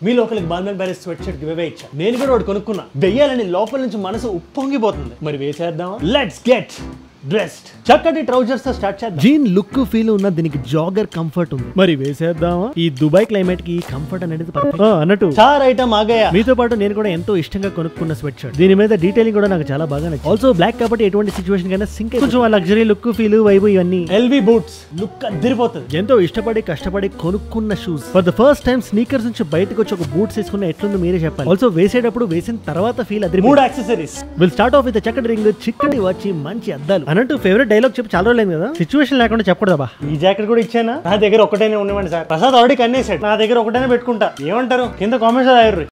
మీ లోకల్కి బాల్మెన్ బ్యారెస్ sweatshirt give away ఇచ్చా నేను కూడా ఒకటి కొనుక్కున్నా వెయ్యాలని లోపల నుంచి మనసు ఉప్పొంగిపోతుంది మరి వేసేద్దాం లెట్స్ గెట్ డ్రెస్డ్ చక్కటి ట్రౌజర్స్ తో స్టార్ట్ చేద్దాం జీన్ లుక్ ఫీల్ ఉన్న దీనికి జాగర్ కంఫర్ట్ ఉంది మరి వేసేద్దామా ఈ దుబాయ్ క్లైమేట్ కి కంఫర్ట్ అనేది perfect. ఆ, అన్నట్టు చార్ ఐటమ్ ఆగయా మీతో పాటు నేను కూడా ఎంతో ఇష్టంగా కొనుక్కున్న స్వెట్ షర్ట్ దీని మీద డీటెయిలింగ్ కూడా నాకు చాలా బాగా నచ్చింది ఆల్సో బ్లాక్ కాబట్టి ఎటువంటి సిచువేషన్ కైనా సింక్ కొంచెం లగ్జరీ లుక్ ఫీల్ వైబు ఇవన్నీ ఎల్వి బూట్స్ లుక్ అదిరిపోతుంది ఎంతో ఇష్టపడి కష్టపడి కొనుక్కున్న shoes for the first time sneakers నుంచి బయటకు వచ్చి ఒక బూట్స్ వేసుకున్న ఎట్లుందో మీరే చెప్పాలి ఆల్సో వేసేటప్పుడు వేసిన తర్వాత ఫీల్ అదిరి మూడు accessories will start off with చక్కటి రింగ్ చిక్కటి వచ్చి మంచి అద్దాలు అన్నట్టు ఫేవరెట్ డైలాగ్ చెప్పి చాలా రోజులైంది కదా సిచువేషన్ లేకుండా చెప్పకూడదా ఈ జాకెట్ కూడా ఇచ్చానా నా దగ్గర ఒకటైనా ఉండమండి సార్ ప్రసాద్ ఆల్రెడీ కన్నేసాడు నా దగ్గర ఒకటైనా పెట్టుకుంటా ఏమంటారు కింద కామెంట్స్ రాయరు